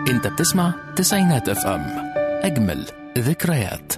انت بتسمع تسعينات اف ام اجمل ذكريات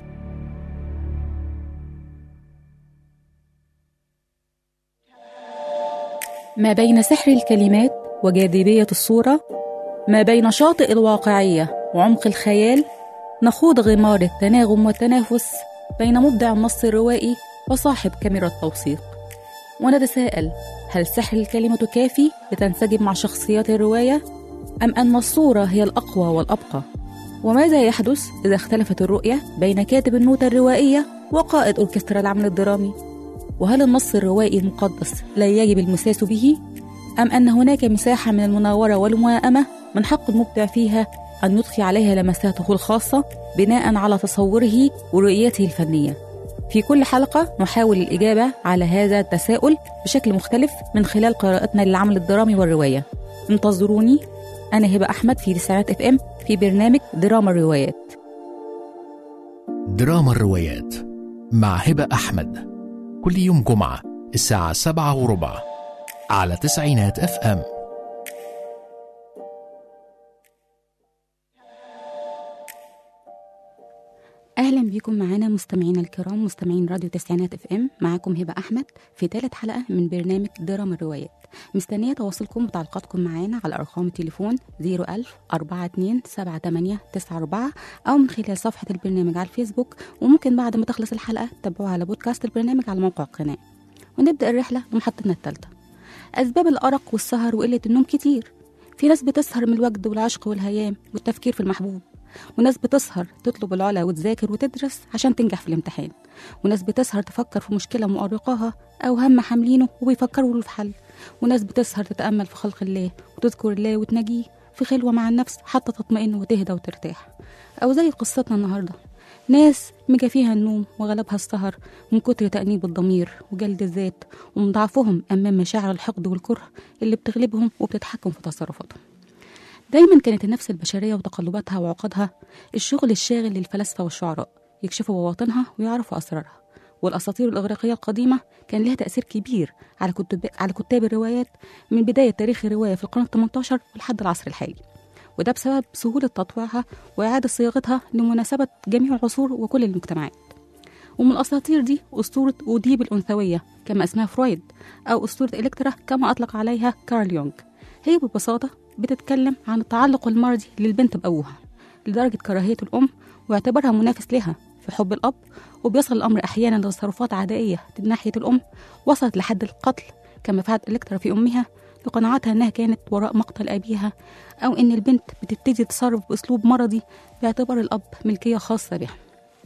ما بين سحر الكلمات وجاذبية الصورة ما بين شاطئ الواقعية وعمق الخيال نخوض غمار التناغم والتنافس بين مبدع النص الروائي وصاحب كاميرا التوثيق ونتساءل هل سحر الكلمة كافي لتنسجم مع شخصيات الرواية أم أن الصورة هي الأقوى والأبقى وماذا يحدث إذا اختلفت الرؤية بين كاتب النوتة الروائية وقائد أوركسترا العمل الدرامي وهل النص الروائي المقدس لا يجب المساس به أم أن هناك مساحة من المناورة والموائمة من حق المبدع فيها أن يضفي عليها لمساته الخاصة بناء على تصوره ورؤيته الفنية في كل حلقة نحاول الإجابة على هذا التساؤل بشكل مختلف من خلال قراءتنا للعمل الدرامي والرواية انتظروني أنا هبة أحمد في تسعينات اف ام في برنامج دراما الروايات دراما الروايات مع هبة أحمد كل يوم جمعة الساعة سبعة وربع على تسعينات اف ام اهلا بيكم معانا مستمعينا الكرام مستمعين راديو تسعينات اف ام معاكم هبه احمد في ثالث حلقه من برنامج دراما الروايات مستنيه تواصلكم وتعليقاتكم معانا على ارقام التليفون 01000 42 78 94 او من خلال صفحه البرنامج على الفيسبوك وممكن بعد ما تخلص الحلقه تتابعوها على بودكاست البرنامج على موقع القناه ونبدا الرحله لمحطتنا الثالثه اسباب الارق والسهر وقله النوم كتير في ناس بتسهر من الوجد والعشق والهيام والتفكير في المحبوب وناس بتسهر تطلب العلا وتذاكر وتدرس عشان تنجح في الامتحان وناس بتسهر تفكر في مشكلة مؤرقاها أو هم حاملينه وبيفكروا له في حل وناس بتسهر تتأمل في خلق الله وتذكر الله وتناجيه في خلوة مع النفس حتى تطمئن وتهدى وترتاح أو زي قصتنا النهاردة ناس مجا فيها النوم وغلبها السهر من كتر تأنيب الضمير وجلد الذات ومن ضعفهم أمام مشاعر الحقد والكره اللي بتغلبهم وبتتحكم في تصرفاتهم دايما كانت النفس البشرية وتقلباتها وعقدها الشغل الشاغل للفلاسفة والشعراء يكشفوا بواطنها ويعرفوا أسرارها والأساطير الإغريقية القديمة كان لها تأثير كبير على كتب على كتاب الروايات من بداية تاريخ الرواية في القرن الثمنتاشر ولحد العصر الحالي وده بسبب سهولة تطويعها وإعادة صياغتها لمناسبة جميع العصور وكل المجتمعات ومن الأساطير دي أسطورة أوديب الأنثوية كما اسمها فرويد أو أسطورة إلكترا كما أطلق عليها كارل يونغ هي ببساطة بتتكلم عن التعلق المرضي للبنت بأبوها لدرجة كراهية الأم واعتبارها منافس لها في حب الأب وبيصل الأمر أحيانا لتصرفات عدائية من ناحية الأم وصلت لحد القتل كما فعلت إلكترا في أمها لقناعتها أنها كانت وراء مقتل أبيها أو أن البنت بتبتدي تتصرف بأسلوب مرضي باعتبار الأب ملكية خاصة بها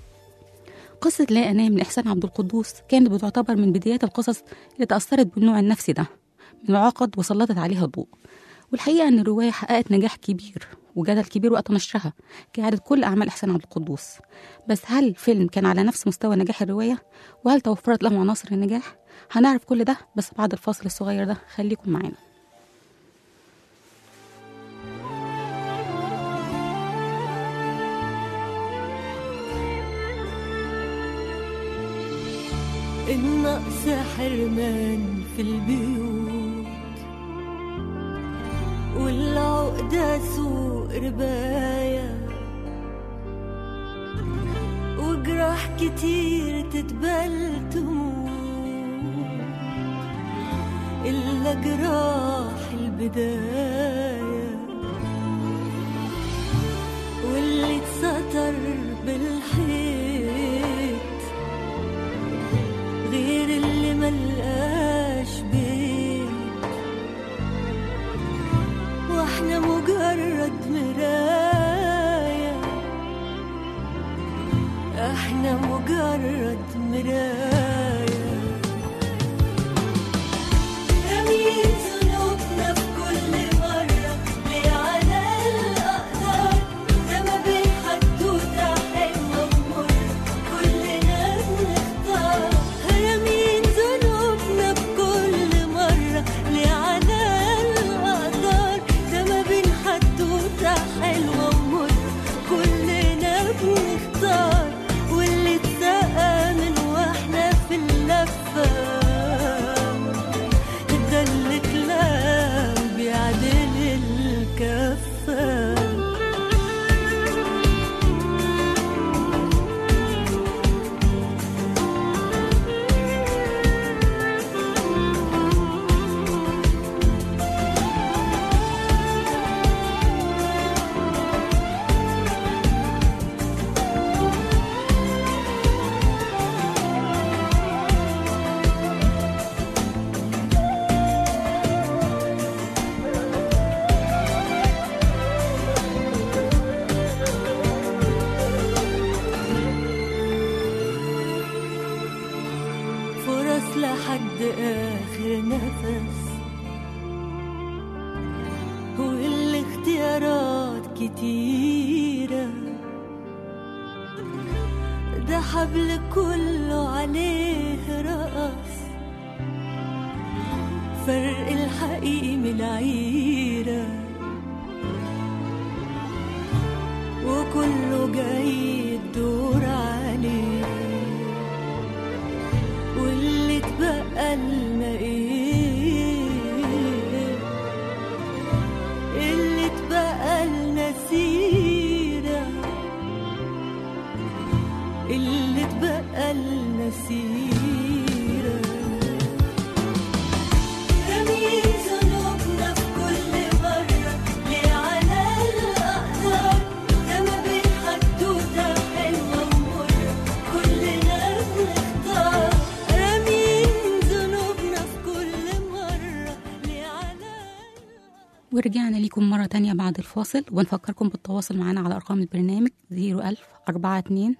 قصة لا أنام من إحسان عبد القدوس كانت بتعتبر من بدايات القصص اللي تأثرت بالنوع النفسي ده من عقد وسلطت عليها الضوء والحقيقة أن الرواية حققت نجاح كبير وجدل كبير وقت نشرها كإعادة كل أعمال إحسان عبد القدوس بس هل الفيلم كان على نفس مستوى نجاح الرواية وهل توفرت له عناصر النجاح هنعرف كل ده بس بعد الفاصل الصغير ده خليكم معانا النقص حرمان في البيوت والعقدة سوق رباية وجراح كتير تتبل تموت إلا جراح البداية واللي اتستر بالحيط غير اللي ملقاش بيت واحنا مجرد مراية احنا مجرد مراية رميت ذنوبنا في كل مرة ليه على الأقدار ده ما بين حدوتة حلوة ومرة كلنا بنختار رميت ذنوبنا في كل مرة ليه على الأقدار ده ما بين حدوتة حلوة ومرة كلنا بنختار واللي اتسقى من واحنا كتيرة ده حبل كله عليه رقص فرق الحقيقي من العيرة وكله جاي يدور عليه واللي اتبقى لنا ايه اللي اتبقى لنا سيرة اللي اتبقى لنا سيرة رميت ذنوبنا في كل مرة ليه على الأقدار ده ما بين حدوتة حلوة ومرة كلنا بنختار رميت ذنوبنا في كل مرة ليه على ورجعنا ليكم مرة تانية بعد الفاصل ونفكركم بالتواصل معنا على أرقام البرنامج 01000 42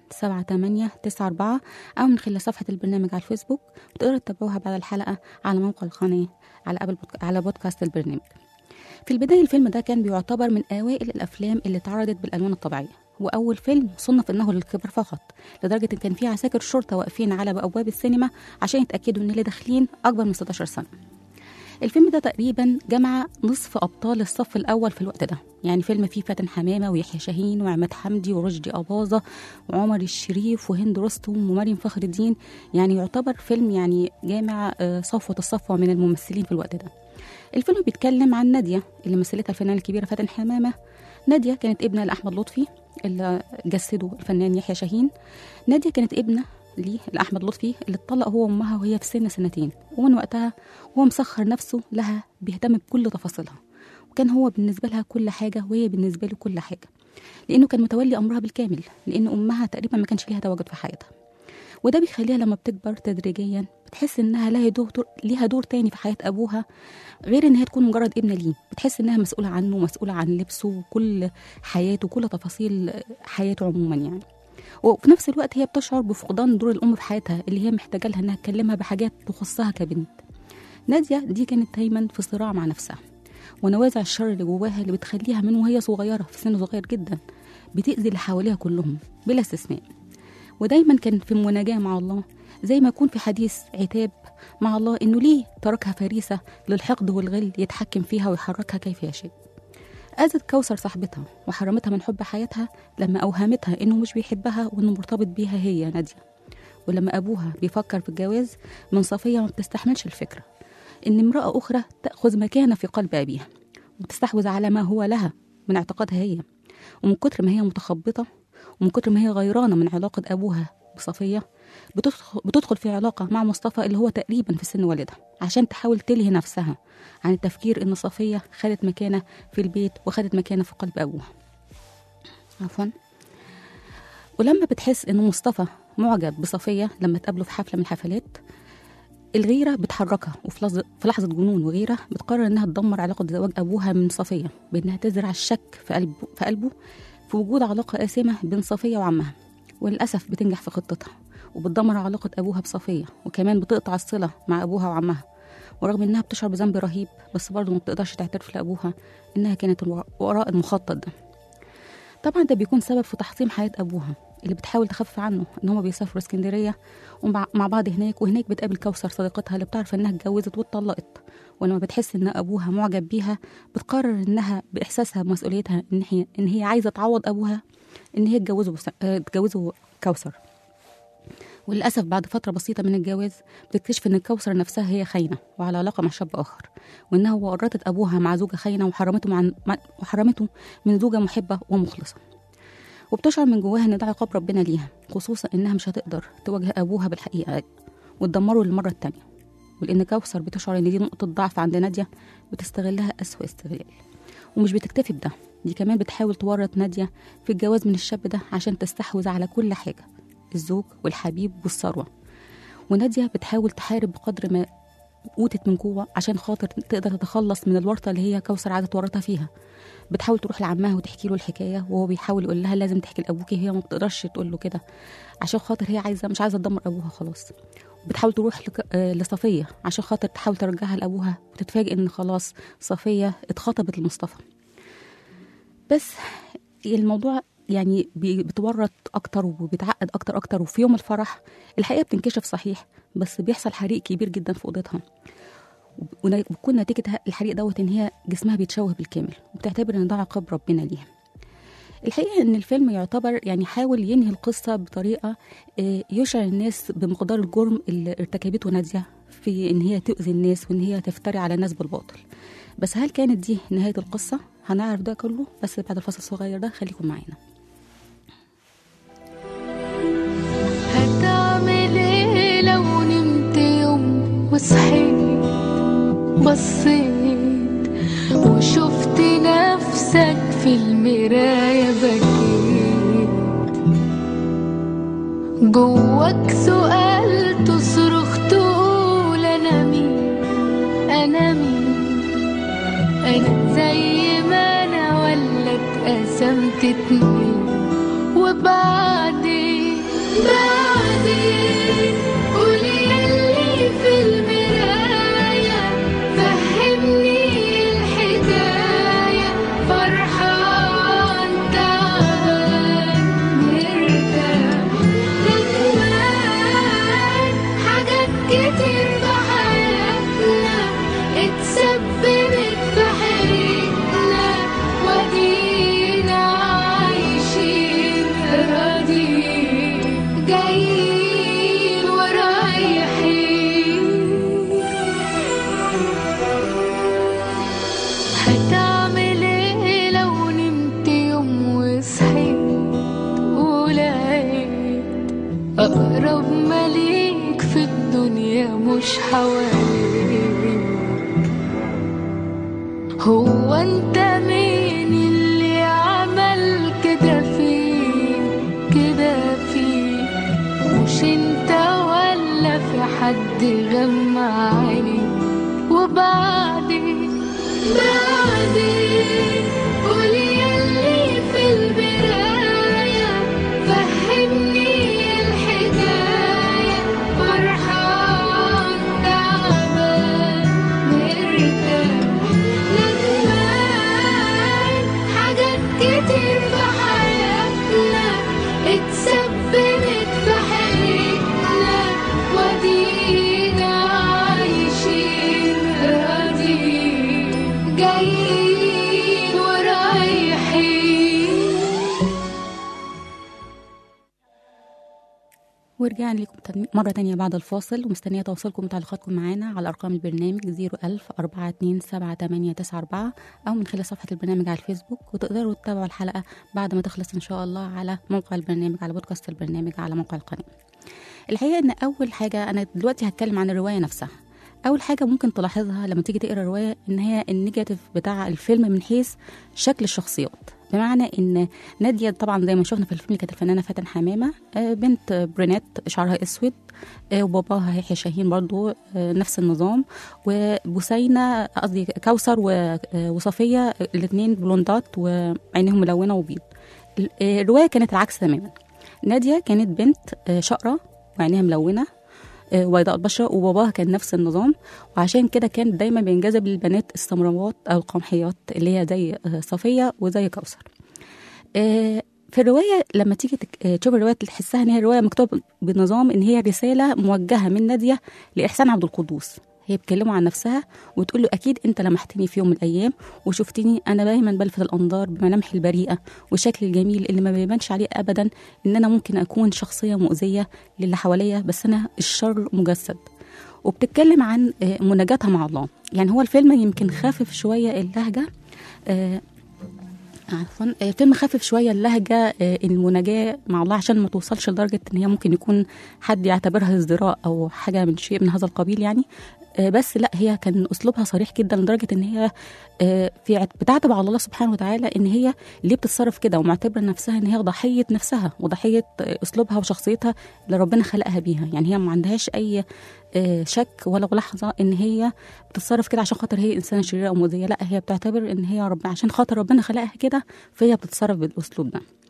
78 94 أو من خلال صفحة البرنامج على الفيسبوك وتقدروا تتابعوها بعد الحلقة على موقع القناة على أبل بودك... على بودكاست البرنامج في البداية الفيلم ده كان بيعتبر من أوائل الأفلام اللي اتعرضت بالألوان الطبيعية وأول فيلم صنف إنه للكبر فقط لدرجة إن كان في عساكر شرطة واقفين على أبواب السينما عشان يتأكدوا إن اللي داخلين أكبر من 16 سنة الفيلم ده تقريبا جمع نصف ابطال الصف الاول في الوقت ده يعني فيلم فيه فاتن حمامه ويحيى شاهين وعماد حمدي ورشدي اباظه وعمر الشريف وهند رستم ومريم فخر الدين يعني يعتبر فيلم يعني جامع آه، صفوه الصفوه من الممثلين في الوقت ده الفيلم بيتكلم عن ناديه اللي مثلتها الفنانه الكبيره فاتن حمامه ناديه كانت ابنه لاحمد لطفي اللي جسده الفنان يحيى شاهين ناديه كانت ابنه ليه لاحمد لطفي اللي اتطلق هو وامها وهي في سن سنتين ومن وقتها هو مسخر نفسه لها بيهتم بكل تفاصيلها وكان هو بالنسبه لها كل حاجه وهي بالنسبه له كل حاجه لانه كان متولي امرها بالكامل لان امها تقريبا ما كانش ليها تواجد في حياتها وده بيخليها لما بتكبر تدريجيا بتحس انها لها دور ليها دور تاني في حياه ابوها غير ان هي تكون مجرد ابنه ليه بتحس انها مسؤوله عنه مسؤوله عن لبسه وكل حياته كل تفاصيل حياته عموما يعني وفي نفس الوقت هي بتشعر بفقدان دور الام في حياتها اللي هي محتاجه لها انها تكلمها بحاجات تخصها كبنت ناديه دي كانت دايما في صراع مع نفسها ونوازع الشر اللي جواها اللي بتخليها من وهي صغيره في سن صغير جدا بتاذي اللي حواليها كلهم بلا استثناء ودايما كان في مناجاه مع الله زي ما يكون في حديث عتاب مع الله انه ليه تركها فريسه للحقد والغل يتحكم فيها ويحركها كيف يشاء أذت كوثر صاحبتها وحرمتها من حب حياتها لما أوهمتها إنه مش بيحبها وإنه مرتبط بيها هي نادية ولما أبوها بيفكر في الجواز من صفية ما بتستحملش الفكرة إن امرأة أخرى تأخذ مكانة في قلب أبيها وتستحوذ على ما هو لها من اعتقادها هي ومن كتر ما هي متخبطة ومن كتر ما هي غيرانة من علاقة أبوها بصفية بتدخل, بتدخل في علاقة مع مصطفى اللي هو تقريبا في سن والدها عشان تحاول تلهي نفسها عن التفكير إن صفية خدت مكانة في البيت وخدت مكانة في قلب أبوها عفوا ولما بتحس إن مصطفى معجب بصفية لما تقابله في حفلة من الحفلات الغيرة بتحركها وفي لحظة, في لحظة جنون وغيرة بتقرر إنها تدمر علاقة زواج أبوها من صفية بإنها تزرع الشك في قلبه في, قلبه في وجود علاقة آثمة بين صفية وعمها وللأسف بتنجح في خطتها وبتدمر علاقة أبوها بصفية وكمان بتقطع الصلة مع أبوها وعمها ورغم إنها بتشعر بذنب رهيب بس برضه ما بتقدرش تعترف لأبوها إنها كانت وراء المخطط ده طبعا ده بيكون سبب في تحطيم حياة أبوها اللي بتحاول تخفف عنه إن هما بيسافروا اسكندرية ومع مع بعض هناك وهناك بتقابل كوثر صديقتها اللي بتعرف إنها اتجوزت واتطلقت ولما بتحس إن أبوها معجب بيها بتقرر إنها بإحساسها بمسؤوليتها إن هي إن هي عايزة تعوض أبوها إن هي تجوزه بس... آه، تجوزه كوثر وللأسف بعد فترة بسيطة من الجواز بتكتشف إن كوثر نفسها هي خاينة وعلى علاقة مع شاب آخر وإنها ورطت أبوها مع زوجة خاينة وحرمته مع مع- وحرمته من زوجة محبة ومخلصة وبتشعر من جواها إن ده عقاب ربنا ليها خصوصا إنها مش هتقدر تواجه أبوها بالحقيقة وتدمره للمرة التانية ولأن كوثر بتشعر إن دي نقطة ضعف عند نادية بتستغلها أسوأ استغلال ومش بتكتفي بده دي كمان بتحاول تورط نادية في الجواز من الشاب ده عشان تستحوذ على كل حاجة الزوج والحبيب والثروة ونادية بتحاول تحارب بقدر ما أوتت من قوة عشان خاطر تقدر تتخلص من الورطة اللي هي كوثر عادة تورطها فيها بتحاول تروح لعمها وتحكي له الحكاية وهو بيحاول يقول لها لازم تحكي لأبوكي هي ما بتقدرش تقول له كده عشان خاطر هي عايزة مش عايزة تدمر أبوها خلاص بتحاول تروح لك... آه، لصفية عشان خاطر تحاول ترجعها لأبوها وتتفاجئ إن خلاص صفية اتخطبت لمصطفى بس الموضوع يعني بي- بتورط اكتر وبيتعقد اكتر اكتر وفي يوم الفرح الحقيقه بتنكشف صحيح بس بيحصل حريق كبير جدا في اوضتها وبتكون نتيجه ه- الحريق دوت ان هي جسمها بيتشوه بالكامل وبتعتبر ان ده عقاب ربنا ليها الحقيقه ان الفيلم يعتبر يعني حاول ينهي القصه بطريقه آه، يشعر الناس بمقدار الجرم اللي ارتكبته ناديه في ان هي تؤذي الناس وان هي تفتري على الناس بالباطل بس هل كانت دي نهايه القصه هنعرف ده كله بس بعد الفصل الصغير ده خليكم معانا هتعمل ايه لو نمت يوم وصحيت بصيت وشفت نفسك في المراية بكيت جواك سؤال تصرخ تقول انا مين انا مين انا زي ما انا ولا اتقسمت اتنين وبعدين بعدين قولي يلي في المراية فهمني الحكاية فرحان تعبان مرتاح ندمان حاجات كتير في حياتنا اتسببت في حياتنا ودينا عايشين راضيين جايين ورايحين هتعمل ايه لو نمت يوم وصحيت ولقيت أقرب مليك في الدنيا مش حواليك هو انت مين اللي عمل كده فيك كده فيك مش انت ولا في حد غمى عينيك وبعدين بعدين قولي يلي في البراية فهمني الحكاية فرحان تعبان مرتاح ندمان حاجات كتير في حياتنا اتسببت في حياتنا ودينا عايشين راضيين جايين ورايحين ورجعنا لكم تاني- مرة تانية بعد الفاصل ومستنية تواصلكم وتعليقاتكم معانا على أرقام البرنامج 01000 427 أو من خلال صفحة البرنامج على الفيسبوك وتقدروا تتابعوا الحلقة بعد ما تخلص إن شاء الله على موقع البرنامج على بودكاست البرنامج على موقع القناة الحقيقة إن أول حاجة أنا دلوقتي هتكلم عن الرواية نفسها أول حاجة ممكن تلاحظها لما تيجي تقرا الرواية إن هي النيجاتيف بتاع الفيلم من حيث شكل الشخصيات بمعنى ان ناديه طبعا زي ما شفنا في الفيلم كانت الفنانه فاتن حمامه آه، بنت برينات شعرها اسود آه، وباباها يحيى شاهين برضو آه، نفس النظام وبسينه قصدي كوثر و- آه، وصفيه الاثنين بلوندات وعينيهم ملونه وبيض ال- آه، الروايه كانت العكس تماما ناديه كانت بنت آه، شقره وعينيها ملونه آه، وبيضاء البشرة وباباها كان نفس النظام وعشان كده كان دايما بينجذب للبنات السمراوات أو القمحيات اللي هي زي آه، صفية وزي كوثر آه، في الرواية لما تيجي تك- آه، تشوف الرواية تحسها إن هي رواية مكتوبة بنظام إن هي رسالة موجهة من نادية لإحسان عبد القدوس هي بتكلمه عن نفسها وتقول له أكيد أنت لمحتني في يوم من الأيام وشفتني أنا دايما بلفت الأنظار بملامحي البريئة والشكل الجميل اللي ما بيبانش عليه أبدا إن أنا ممكن أكون شخصية مؤذية للي حواليا بس أنا الشر مجسد وبتتكلم عن آه، مناجاتها مع الله يعني هو الفيلم يمكن خافف شوية اللهجة آه، عفوا آه، الفيلم خفف شويه اللهجه آه، المناجاه مع الله عشان ما توصلش لدرجه ان هي ممكن يكون حد يعتبرها ازدراء او حاجه من شيء من هذا القبيل يعني آه، بس لا هي كان اسلوبها صريح جدا لدرجه ان هي آه، في اعت- بتعتب على الله سبحانه وتعالى ان هي ليه بتتصرف كده ومعتبره نفسها ان هي ضحيه نفسها وضحيه آه، اسلوبها وشخصيتها اللي ربنا خلقها بيها يعني هي ما عندهاش اي آه، شك ولا لحظه ان هي بتتصرف كده عشان خاطر هي انسانه شريره او مؤذيه لا هي بتعتبر ان هي رب عشان خاطر ربنا خلقها كده فهي بتتصرف بالاسلوب ده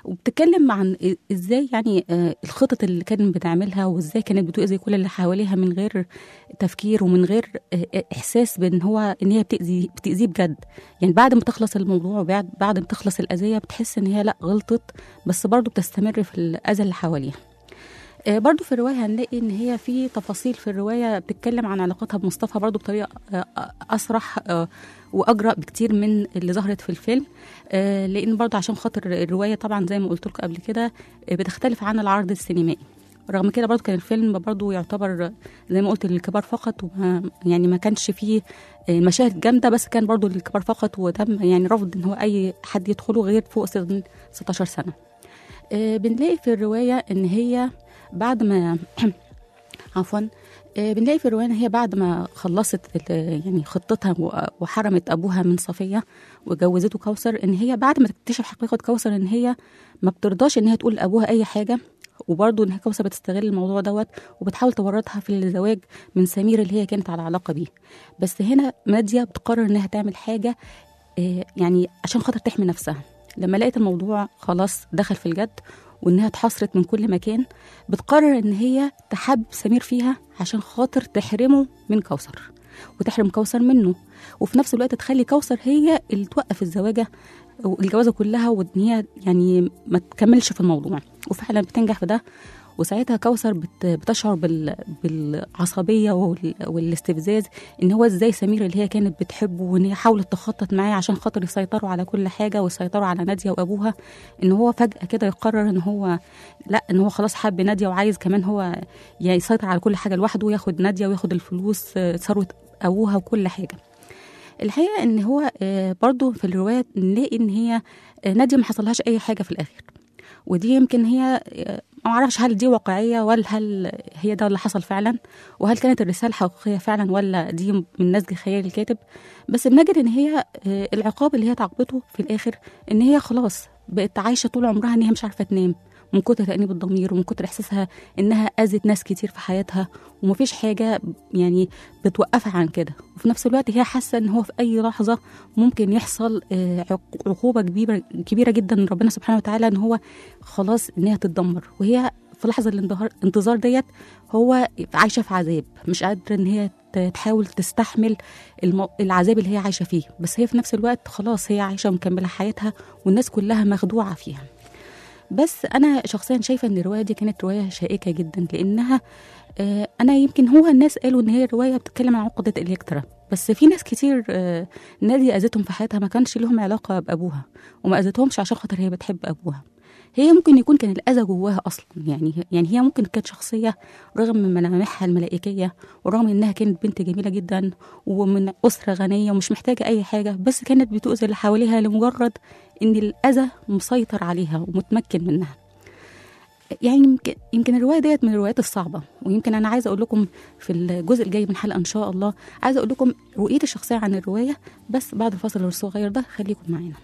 وبتتكلم عن ازاي يعني آه، الخطط اللي كانت بتعملها وازاي كانت بتؤذي كل اللي حواليها من غير تفكير ومن غير آه، احساس بان هو ان هي بتاذي بتاذيه بجد يعني بعد ما تخلص الموضوع وبعد بعد ما تخلص الاذيه بتحس ان هي لا غلطت بس برضه بتستمر في الاذى اللي حواليها آه، برضو في الرواية هنلاقي إن هي في تفاصيل في الرواية بتتكلم عن علاقتها بمصطفى برضو بطريقة آه، أسرح آه، وأجرأ بكتير من اللي ظهرت في الفيلم آه، لأن برضو عشان خاطر الرواية طبعا زي ما قلت لكم قبل كده آه، بتختلف عن العرض السينمائي رغم كده برضو كان الفيلم برضو يعتبر زي ما قلت للكبار فقط وما يعني ما كانش فيه آه، مشاهد جامدة بس كان برضو للكبار فقط وتم يعني رفض إن هو أي حد يدخله غير فوق سن 16 سنة آه، بنلاقي في الرواية إن هي بعد ما عفوا آه، بنلاقي في الرواية إن هي بعد ما خلصت ال- يعني خطتها و- وحرمت أبوها من صفية وجوزته كوثر إن هي بعد ما تكتشف حقيقة كوثر إن هي ما بترضاش إن هي تقول لأبوها أي حاجة وبرضه إن هي كوثر بتستغل الموضوع دوت وبتحاول تورطها في الزواج من سمير اللي هي كانت على علاقة بيه بس هنا نادية بتقرر إنها تعمل حاجة آه، يعني عشان خاطر تحمي نفسها لما لقيت الموضوع خلاص دخل في الجد وانها اتحصرت من كل مكان بتقرر ان هي تحب سمير فيها عشان خاطر تحرمه من كوثر وتحرم كوثر منه وفي نفس الوقت تخلي كوثر هي اللي توقف الزواجه الجوازه كلها وان هي يعني ما تكملش في الموضوع وفعلا بتنجح في ده وساعتها كوثر بت- بتشعر بال- بالعصبيه وال- والاستفزاز ان هو ازاي سمير اللي هي كانت بتحبه وان هي حاولت تخطط معاه عشان خاطر يسيطروا على كل حاجه ويسيطروا على ناديه وابوها ان هو فجاه كده يقرر ان هو لا ان هو خلاص حب ناديه وعايز كمان هو يسيطر على كل حاجه لوحده وياخد ناديه وياخد الفلوس آه، ثروه ابوها وكل حاجه الحقيقه ان هو آه، برضو في الروايه نلاقي ان هي آه، ناديه ما حصلهاش اي حاجه في الاخر ودي يمكن هي آه، ما اعرفش هل دي واقعيه ولا هل هي ده اللي حصل فعلا وهل كانت الرساله حقيقيه فعلا ولا دي من نسج خيال الكاتب بس بنجد ان هي آه، العقاب اللي هي تعاقبته في الاخر ان هي خلاص بقت عايشه طول عمرها ان هي مش عارفه تنام من كتر تأنيب الضمير ومن كتر إحساسها إنها أذت ناس كتير في حياتها ومفيش حاجة يعني بتوقفها عن كده وفي نفس الوقت هي حاسة إن هو في أي لحظة ممكن يحصل آه، عق- عقوبة كبيرة كبيرة جدا من ربنا سبحانه وتعالى إن هو خلاص إن هي تتدمر وهي في لحظة الانتظار الانتظار ديت هو عايشة في عذاب مش قادرة إن هي ت- تحاول تستحمل المو... العذاب اللي هي عايشة فيه بس هي في نفس الوقت خلاص هي عايشة ومكملة حياتها والناس كلها مخدوعة فيها بس انا شخصيا شايفه ان الروايه دي كانت روايه شائكه جدا لانها آه، انا يمكن هو الناس قالوا ان هي روايه بتتكلم عن عقده الكترا بس في ناس كتير آه، نادية اذتهم في حياتها ما كانش لهم علاقه بابوها وما اذتهمش عشان خاطر هي بتحب ابوها هي ممكن يكون كان الاذى جواها اصلا يعني يعني هي ممكن كانت شخصيه رغم من ملامحها الملائكيه ورغم انها كانت بنت جميله جدا ومن اسره غنيه ومش محتاجه اي حاجه بس كانت بتؤذي اللي حواليها لمجرد ان الاذى مسيطر عليها ومتمكن منها يعني يمكن يمكن الروايه ديت من الروايات الصعبه ويمكن انا عايزه اقول لكم في الجزء الجاي من الحلقه ان شاء الله عايزه اقول لكم رؤيتي الشخصيه عن الروايه بس بعد الفصل الصغير ده خليكم معانا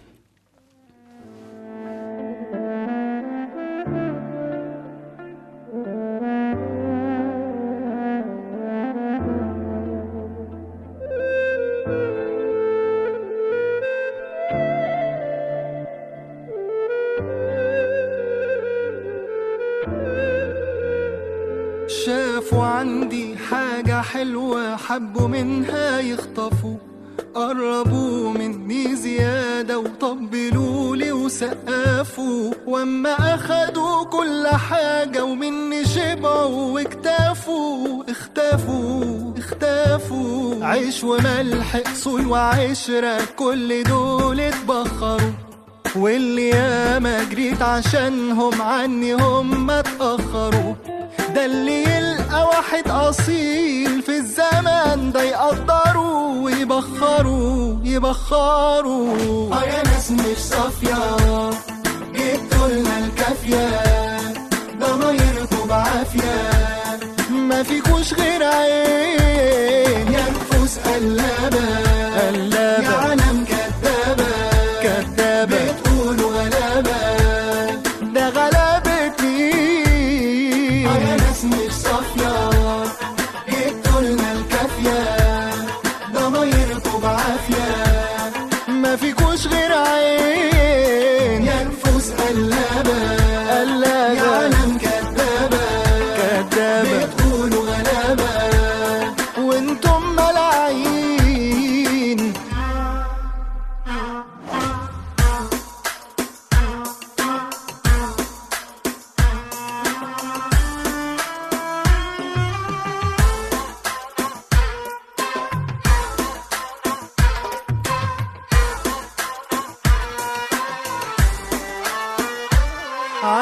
شافوا عندي حاجة حلوة حبوا منها يخطفوا قربوا مني زيادة وطبلوا لي وسقفوا واما اخدوا كل حاجة ومني شبعوا واكتفوا اختفوا اختفوا عيش وملح اصول وعشرة كل دول اتبخروا واللي ياما جريت عشانهم عني هم اتأخروا ده اللي يلقى واحد أصيل في الزمن ده يقدروا ويبخروا يبخروا اه يا ناس مش صافية جبتوا لنا الكافية ضمايركوا بعافية ما فيكوش غير عين يا نفوس قلابة قلابة يا عالم كدابة كدابة بتقولوا غلابة ده غلابة مين اه يا ناس مش صافية جبتوا لنا الكافية ضمايركوا بعافية ما فيكوش غير عين يا نفوس قلابة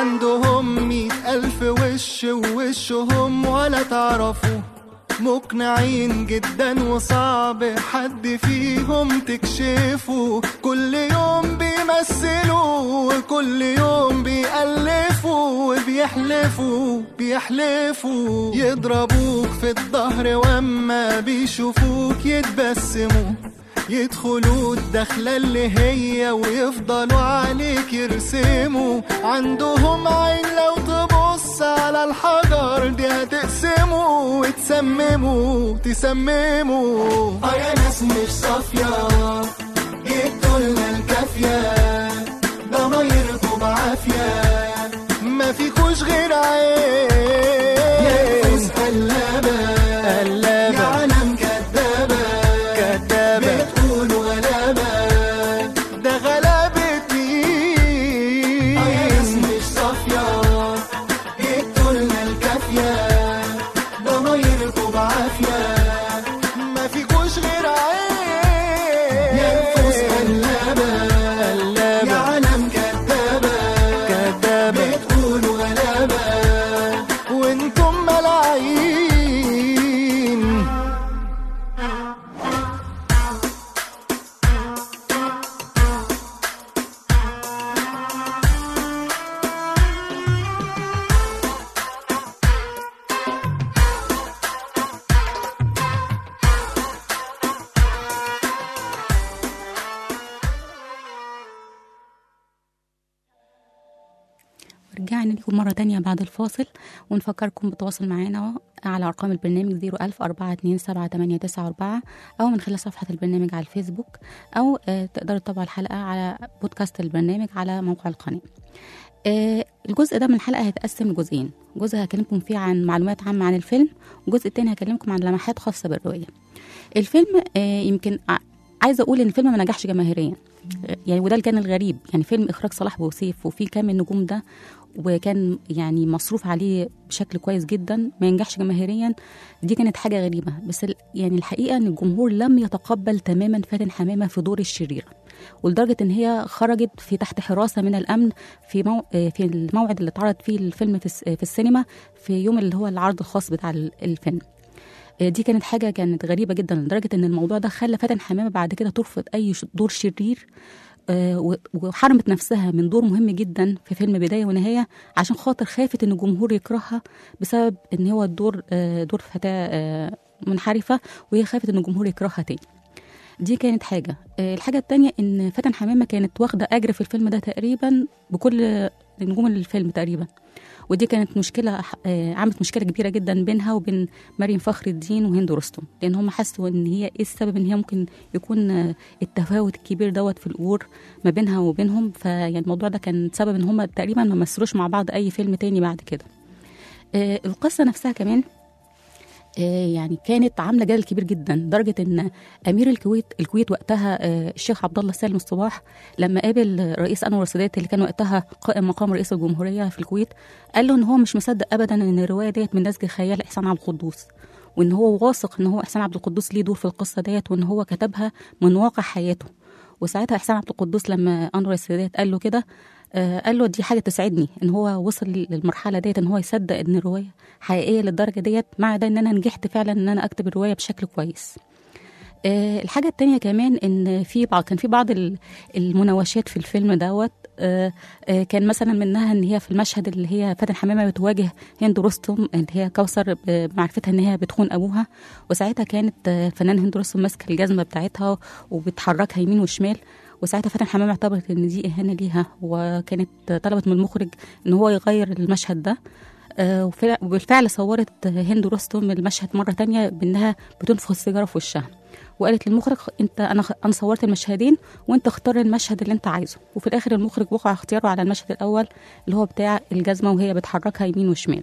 عندهم مئة ألف وش ووشهم ولا تعرفوا مقنعين جدا وصعب حد فيهم تكشفه كل يوم بيمثلوا وكل يوم بيألفوا وبيحلفوا بيحلفوا يضربوك في الظهر واما بيشوفوك يتبسموا يدخلوا الدخلة اللي هي ويفضلوا عليك يرسموا عندهم عين لو تبص على الحجر دي هتقسموا وتسمموا تسمموا اه يا ناس مش صافية جبتوا لنا الكافية ضمايركم بعافية ما فيكوش غير عين يا نفوس قلابة قلابة يا عالم كدابة كدابة بتقولوا غلابة ده غلابة مين اه يا ناس مش صافية جبتوا لنا الكافية ضمايركم بعافية ما فيكوش غير عين يا نفوس قلابة قلابة يا عالم كدابة كدابة بتقولوا غلابة وانتم ملاعين رجعنا لكم مرة تانية بعد الفاصل ونفكركم بالتواصل معنا على أرقام البرنامج 01000 427 أو من خلال صفحة البرنامج على الفيسبوك أو آه، تقدروا تتابعوا الحلقة على بودكاست البرنامج على موقع القناة آه، الجزء ده من الحلقة هيتقسم لجزئين جزء هكلمكم فيه عن معلومات عامة عن الفيلم والجزء التاني هكلمكم عن لمحات خاصة بالرواية الفيلم آه، يمكن ع- عايزة أقول إن الفيلم ما نجحش جماهيريا آه، يعني وده اللي كان الغريب يعني فيلم إخراج صلاح بوسيف وفيه كام النجوم ده وكان يعني مصروف عليه بشكل كويس جدا ما ينجحش جماهيريا دي كانت حاجة غريبة بس ال- يعني الحقيقة ان الجمهور لم يتقبل تماما فاتن حمامة في دور الشريرة ولدرجة ان هي خرجت في تحت حراسة من الامن في مو... آه، في الموعد اللي اتعرض فيه الفيلم في, الس- في السينما في يوم اللي هو العرض الخاص بتاع ال- الفيلم آه، دي كانت حاجة كانت غريبة جدا لدرجة ان الموضوع ده خلى فاتن حمامة بعد كده ترفض اي ش- دور شرير آه، و- وحرمت نفسها من دور مهم جدا في فيلم بداية ونهاية عشان خاطر خافت ان الجمهور يكرهها بسبب ان هو الدور آه، دور فتاة آه، منحرفة وهي خافت ان الجمهور يكرهها تاني دي كانت حاجة آه، الحاجة التانية ان فاتن حمامة كانت واخدة اجر في الفيلم ده تقريبا بكل نجوم الفيلم تقريبا ودي كانت مشكلة آه، عملت مشكلة كبيرة جدا بينها وبين مريم فخر الدين وهند رستم لأن هم حسوا إن هي إيه السبب إن هي ممكن يكون آه، التفاوت الكبير دوت في الأجور ما بينها وبينهم فيعني الموضوع ده كان سبب إن هم تقريبا ما مثلوش مع بعض أي فيلم تاني بعد كده آه، القصة نفسها كمان آه، يعني كانت عامله جدل كبير جدا لدرجه ان امير الكويت الكويت وقتها آه، الشيخ عبد الله سالم الصباح لما قابل رئيس انور السادات اللي كان وقتها قائم مقام رئيس الجمهوريه في الكويت قال له ان هو مش مصدق ابدا ان الروايه ديت من نسج خيال احسان عبد القدوس وان هو واثق ان هو احسان عبد القدوس ليه دور في القصه ديت وان هو كتبها من واقع حياته وساعتها احسان عبد القدوس لما انور السادات قال له كده آه، قال له دي حاجه تسعدني ان هو وصل للمرحله ديت ان هو يصدق ان الروايه حقيقيه للدرجه ديت مع ده ان انا نجحت فعلا ان انا اكتب الروايه بشكل كويس آه، الحاجة التانية كمان إن في بعض كان في بعض ال- المناوشات في الفيلم دوت آه، آه، كان مثلا منها إن هي في المشهد اللي هي فاتن حمامة بتواجه هند رستم اللي هي كوثر ب- بمعرفتها إن هي بتخون أبوها وساعتها كانت آه، الفنان هند رستم ماسكة الجزمة بتاعتها وبتحركها يمين وشمال وساعتها فاتن حمامة اعتبرت إن دي إهانة ليها وكانت طلبت من المخرج إن هو يغير المشهد ده آه، وفعلا- وبالفعل صورت هند رستم المشهد مرة تانية بأنها بتنفخ السيجارة في وشها وقالت للمخرج انت انا انا صورت المشهدين وانت اختار المشهد اللي انت عايزه وفي الاخر المخرج وقع اختياره على المشهد الاول اللي هو بتاع الجزمه وهي بتحركها يمين وشمال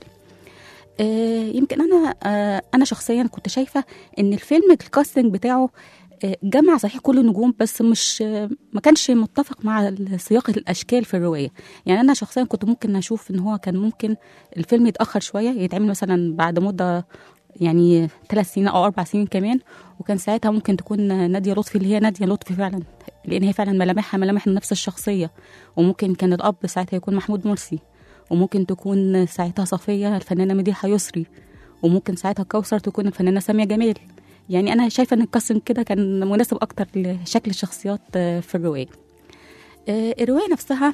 آه، يمكن انا آه، انا شخصيا كنت شايفه ان الفيلم الكاستنج بتاعه آه، جمع صحيح كل النجوم بس مش آه، ما كانش متفق مع سياق الاشكال في الروايه يعني انا شخصيا كنت ممكن اشوف ان هو كان ممكن الفيلم يتاخر شويه يتعمل مثلا بعد مده يعني ثلاث سنين او اربع سنين كمان وكان ساعتها ممكن تكون ناديه لطفي اللي هي ناديه لطفي فعلا لان هي فعلا ملامحها ملامح نفس الشخصيه وممكن كان الاب ساعتها يكون محمود مرسي وممكن تكون ساعتها صفيه الفنانه مديحه يسري وممكن ساعتها كوثر تكون الفنانه ساميه جمال يعني انا شايفه ان القسم كده كان مناسب اكتر لشكل الشخصيات آه، في الروايه آه، الروايه نفسها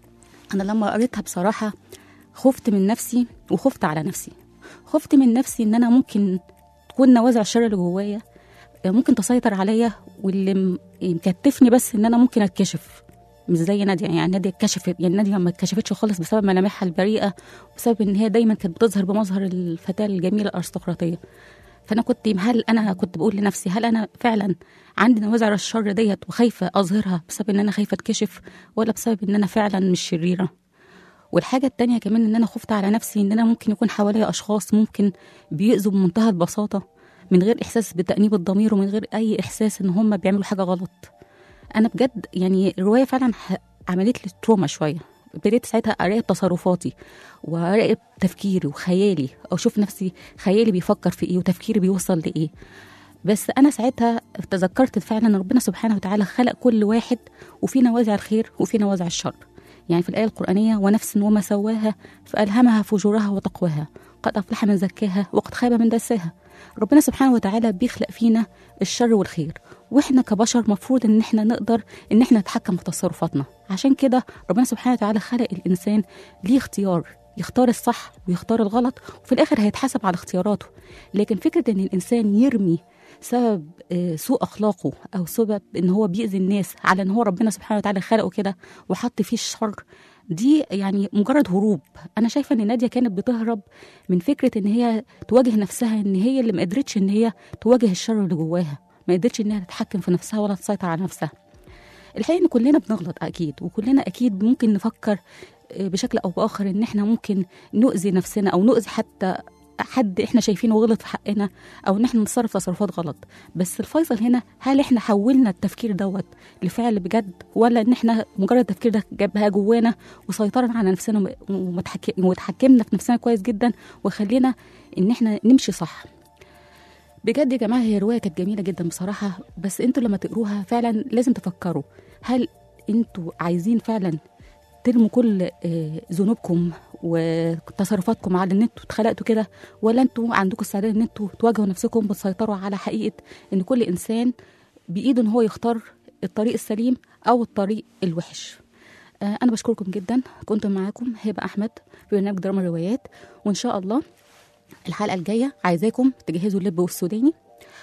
انا لما قريتها بصراحه خفت من نفسي وخفت على نفسي خفت من نفسي ان انا ممكن تكون نوازع الشر اللي جوايا آه، ممكن تسيطر عليا واللي م- مكتفني بس ان انا ممكن اتكشف مش زي ناديه يعني ناديه اتكشفت يعني ناديه ما اتكشفتش خالص بسبب ملامحها البريئه بسبب ان هي دايما كانت بتظهر بمظهر الفتاه الجميله الارستقراطيه فانا كنت هل انا كنت بقول لنفسي هل انا فعلا عندي نوازع الشر ديت وخايفه اظهرها بسبب ان انا خايفه اتكشف ولا بسبب ان انا فعلا مش شريره والحاجه التانية كمان ان انا خفت على نفسي ان انا ممكن يكون حواليا اشخاص ممكن بيأذوا بمنتهى البساطه من غير احساس بتأنيب الضمير ومن غير اي احساس ان هم بيعملوا حاجه غلط انا بجد يعني الروايه فعلا ح- عملت لي تروما شويه ابتديت ساعتها اراقب تصرفاتي واراقب تفكيري وخيالي او اشوف نفسي خيالي بيفكر في ايه وتفكيري بيوصل لايه بس انا ساعتها تذكرت فعلا ان ربنا سبحانه وتعالى خلق كل واحد وفي نوازع الخير وفي نوازع الشر يعني في الآية القرآنية ونفس وما سواها فألهمها فجورها وتقواها قد أفلح من زكاها وقد خاب من دساها ربنا سبحانه وتعالى بيخلق فينا الشر والخير واحنا كبشر مفروض ان احنا نقدر ان احنا نتحكم في تصرفاتنا عشان كده ربنا سبحانه وتعالى خلق الانسان ليه اختيار يختار الصح ويختار الغلط وفي الاخر هيتحاسب على اختياراته لكن فكره ان الانسان يرمي سبب آه، سوء اخلاقه او سبب ان هو بيأذي الناس على ان هو ربنا سبحانه وتعالى خلقه كده وحط فيه الشر دي يعني مجرد هروب انا شايفه ان ناديه كانت بتهرب من فكره ان هي تواجه نفسها ان هي اللي ما قدرتش ان هي تواجه الشر اللي جواها ما قدرتش انها تتحكم في نفسها ولا تسيطر على نفسها الحقيقه ان كلنا بنغلط اكيد وكلنا اكيد ممكن نفكر آه، بشكل او باخر ان احنا ممكن نؤذي نفسنا او نؤذي حتى حد احنا شايفينه غلط في حقنا او ان احنا نتصرف تصرفات غلط بس الفيصل هنا هل احنا حولنا التفكير دوت لفعل بجد ولا ان احنا مجرد التفكير ده جابها جوانا وسيطرنا على نفسنا وم- ومتحك- وتحكمنا في نفسنا كويس جدا وخلينا ان احنا نمشي صح بجد يا جماعه هي روايه كانت جميله جدا بصراحه بس انتوا لما تقروها فعلا لازم تفكروا هل انتوا عايزين فعلا ترموا كل آه، ذنوبكم وتصرفاتكم على ان انتوا اتخلقتوا كده ولا انتوا عندكم استعداد ان انتوا تواجهوا نفسكم بتسيطروا على حقيقه ان كل انسان بايده ان هو يختار الطريق السليم او الطريق الوحش آه، انا بشكركم جدا كنت معاكم هبه احمد في برنامج دراما الروايات وان شاء الله الحلقه الجايه عايزاكم تجهزوا اللب والسوداني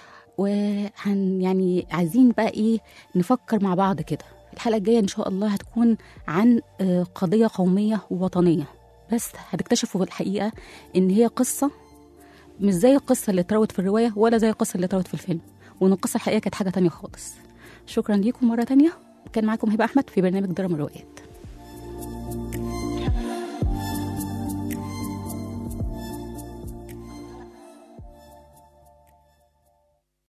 وهن يعني عايزين بقى ايه نفكر مع بعض كده الحلقه الجايه ان شاء الله هتكون عن آه، قضيه قوميه ووطنيه بس هتكتشفوا الحقيقه ان هي قصه مش زي القصه اللي اتروت في الروايه ولا زي القصه اللي اتروت في الفيلم وان القصه الحقيقيه كانت حاجه تانية خالص شكرا ليكم مره تانية كان معاكم هبه احمد في برنامج دراما الروايات